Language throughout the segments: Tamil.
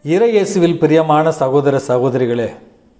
இறையேசுவில் பிரியமான சகோதர சகோதரிகளே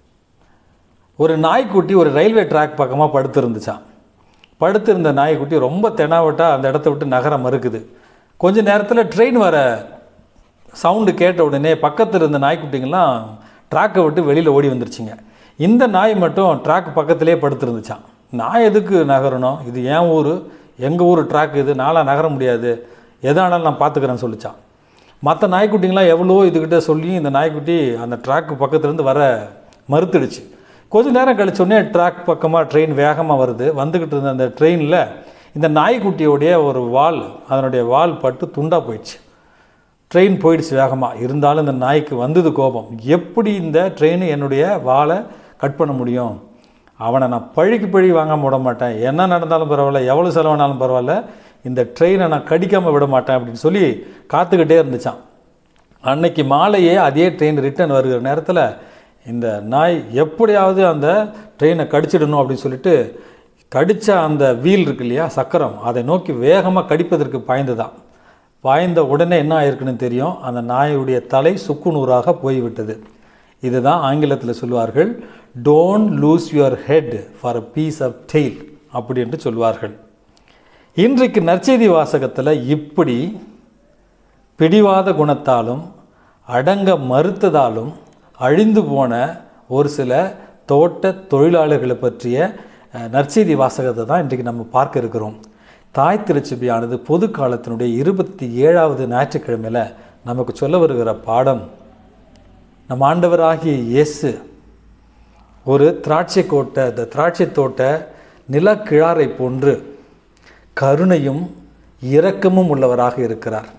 ஒரு நாய்க்குட்டி ஒரு ரயில்வே ட்ராக் பக்கமாக படுத்திருந்துச்சான் படுத்திருந்த நாய்க்குட்டி ரொம்ப தெனாவட்டா அந்த இடத்த விட்டு நகர மறுக்குது கொஞ்ச நேரத்தில் ட்ரெயின் வர சவுண்டு கேட்ட உடனே பக்கத்தில் இருந்த நாய்க்குட்டிங்கெல்லாம் ட்ராக்கை விட்டு வெளியில் ஓடி வந்துருச்சுங்க இந்த நாய் மட்டும் ட்ராக் பக்கத்திலே படுத்திருந்துச்சான் நான் எதுக்கு நகரணும் இது என் ஊர் எங்கள் ஊர் ட்ராக் இது நாளாக நகர முடியாது எதானாலும் நான் பார்த்துக்கிறேன்னு சொல்லிச்சான் மற்ற நாய்க்குட்டிங்களாம் எவ்வளோ இதுகிட்ட சொல்லி இந்த நாய்க்குட்டி அந்த ட்ராக் பக்கத்துலேருந்து வர மறுத்துடுச்சு கொஞ்ச நேரம் கழிச்சோடனே ட்ராக் பக்கமாக ட்ரெயின் வேகமாக வருது வந்துக்கிட்டு இருந்த அந்த ட்ரெயினில் இந்த நாய்க்குட்டியோடைய ஒரு வால் அதனுடைய வால் பட்டு துண்டாக போயிடுச்சு ட்ரெயின் போயிடுச்சு வேகமாக இருந்தாலும் இந்த நாய்க்கு வந்தது கோபம் எப்படி இந்த ட்ரெயின் என்னுடைய வாலை கட் பண்ண முடியும் அவனை நான் பழிக்கு பழி வாங்காம விட மாட்டேன் என்ன நடந்தாலும் பரவாயில்ல எவ்வளோ செலவானாலும் பரவாயில்ல இந்த ட்ரெயினை நான் கடிக்காமல் விட மாட்டேன் அப்படின்னு சொல்லி காத்துக்கிட்டே இருந்துச்சான் அன்னைக்கு மாலையே அதே ட்ரெயின் ரிட்டர்ன் வருகிற நேரத்தில் இந்த நாய் எப்படியாவது அந்த ட்ரெயினை கடிச்சிடணும் அப்படின்னு சொல்லிட்டு கடித்த அந்த வீல் இருக்கு இல்லையா சக்கரம் அதை நோக்கி வேகமாக கடிப்பதற்கு பாய்ந்துதான் பாய்ந்த உடனே என்ன ஆயிருக்குன்னு தெரியும் அந்த நாயுடைய தலை சுக்குநூறாக போய்விட்டது இதுதான் ஆங்கிலத்தில் சொல்வார்கள் don't lose your head for a piece of tail அப்படி என்று சொல்வார்கள் இன்றைக்கு நற்செய்தி வாசகத்தில் இப்படி பிடிவாத குணத்தாலும் அடங்க மறுத்ததாலும் அழிந்து போன ஒரு சில தோட்ட தொழிலாளர்களை பற்றிய அஹ், நற்செய்தி வாசகத்தை தான் இன்றைக்கு நம்ம பார்க்க இருக்கிறோம் தாய் திருச்சபையானது பொது காலத்தினுடைய இருபத்தி ஏழாவது ஞாயிற்றுக்கிழமையில் நமக்கு சொல்ல வருகிற பாடம் நம் ஆண்டவராகிய இயேசு ஒரு திராட்சை கோட்டை இந்த திராட்சை தோட்ட நிலக்கிழாரை போன்று கருணையும் இரக்கமும் உள்ளவராக இருக்கிறார்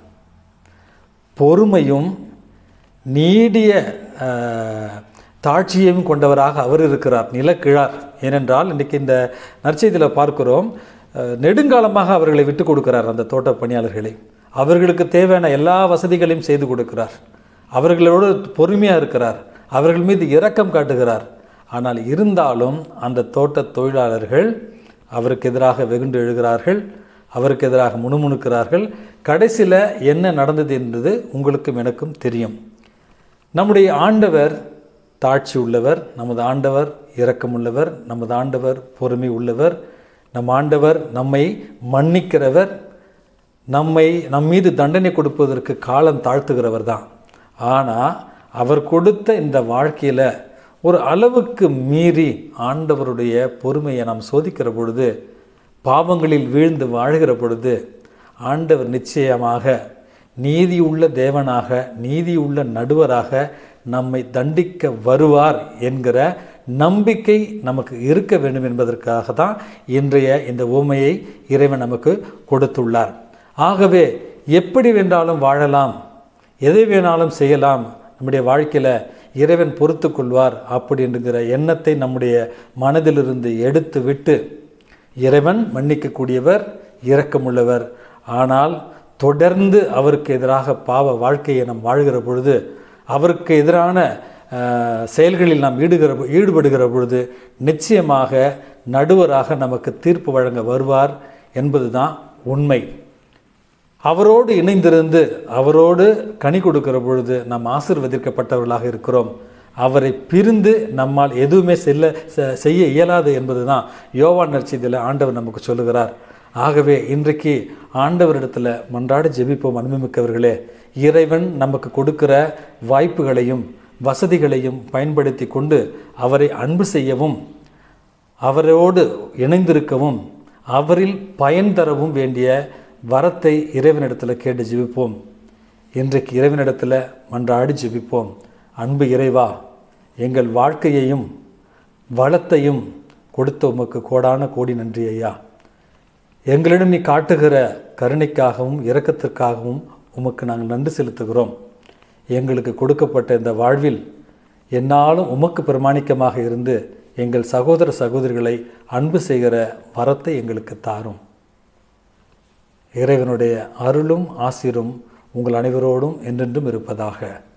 பொறுமையும் நீடிய அஹ், தாட்சியையும் கொண்டவராக அவர் இருக்கிறார் நிலக்கிழார் ஏனென்றால் இன்றைக்கி இந்த நற்செய்தியில் பார்க்கிறோம் அஹ், நெடுங்காலமாக அவர்களை விட்டு கொடுக்கிறார் அந்த தோட்ட பணியாளர்களை அவர்களுக்கு தேவையான எல்லா வசதிகளையும் செய்து கொடுக்கிறார் அவர்களோடு பொறுமையாக இருக்கிறார் அவர்கள் மீது இரக்கம் காட்டுகிறார் ஆனால் இருந்தாலும் அந்த தோட்ட தொழிலாளர்கள் அவருக்கு எதிராக வெகுண்டு எழுகிறார்கள் அவருக்கு எதிராக முணுமுணுக்கிறார்கள் கடைசியில் என்ன நடந்தது என்பது உங்களுக்கும் எனக்கும் தெரியும் நம்முடைய ஆண்டவர் தாட்சி உள்ளவர் நமது ஆண்டவர் இரக்கமுள்ளவர் நமது ஆண்டவர் பொறுமை உள்ளவர் நம் ஆண்டவர் நம்மை மன்னிக்கிறவர் நம்மை நம் மீது தண்டனை கொடுப்பதற்கு காலம் தாழ்த்துகிறவர் தான் ஆனால் அவர் கொடுத்த இந்த வாழ்க்கையில் ஒரு அளவுக்கு மீறி ஆண்டவருடைய பொறுமையை நாம் சோதிக்கிற பொழுது பாவங்களில் வீழ்ந்து வாழ்கிற பொழுது ஆண்டவர் நிச்சயமாக நீதியுள்ள தேவனாக நீதியுள்ள நடுவராக நம்மை தண்டிக்க வருவார் என்கிற நம்பிக்கை நமக்கு இருக்க வேண்டும் என்பதற்காக தான் இன்றைய இந்த உவமையை இறைவன் நமக்கு கொடுத்துள்ளார் ஆகவே எப்படி வேண்டாலும் வாழலாம் எதை வேணாலும் செய்யலாம் நம்முடைய வாழ்க்கையில் இறைவன் பொறுத்து கொள்வார் அப்படிங்கிற எண்ணத்தை நம்முடைய மனதிலிருந்து எடுத்து விட்டு இறைவன் மன்னிக்கக்கூடியவர் இரக்கமுள்ளவர் ஆனால் தொடர்ந்து அவருக்கு எதிராக பாவ வாழ்க்கையை நாம் வாழ்கிற பொழுது அவருக்கு எதிரான அஹ், செயல்களில் நாம் ஈடுகிற ஈடுபடுகிற பொழுது நிச்சயமாக நடுவராக நமக்கு தீர்ப்பு வழங்க வருவார் என்பதுதான் உண்மை அவரோடு இணைந்திருந்து அவரோடு கனி கொடுக்கிற பொழுது நாம் ஆசீர்வதிக்கப்பட்டவர்களாக இருக்கிறோம் அவரை பிரிந்து நம்மால் எதுவுமே செல்ல செ- செய்ய இயலாது என்பதுதான் யோவான் நற்செய்தியில் ஆண்டவர் நமக்கு சொல்லுகிறார் ஆகவே இன்றைக்கு ஆண்டவரிடத்தில் மன்றாடி ஜெபிப்போம் அன்புமிக்கவர்களே இறைவன் நமக்கு கொடுக்கிற வாய்ப்புகளையும் வசதிகளையும் பயன்படுத்தி கொண்டு அவரை அன்பு செய்யவும் அவரோடு இணைந்திருக்கவும் அவரில் பயன் தரவும் வேண்டிய வரத்தை இறைவனிடத்தில் கேட்டு ஜெபிப்போம் இன்றைக்கு இறைவனிடத்தில் மன்றாடி ஜெபிப்போம் அன்பு இறைவா எங்கள் வாழ்க்கையையும் வளத்தையும் கொடுத்த உமக்கு கோடான கோடி நன்றி ஐயா எங்களிடம் நீ காட்டுகிற கருணைக்காகவும் இரக்கத்திற்காகவும் உமக்கு நாங்கள் நன்றி செலுத்துகிறோம் எங்களுக்கு கொடுக்கப்பட்ட இந்த வாழ்வில் என்னாலும் உமக்கு பிரமாணிக்கமாக இருந்து எங்கள் சகோதர சகோதரிகளை அன்பு செய்கிற வரத்தை எங்களுக்கு தாரும் இறைவனுடைய அருளும் ஆசிரும் உங்கள் அனைவரோடும் என்றென்றும் இருப்பதாக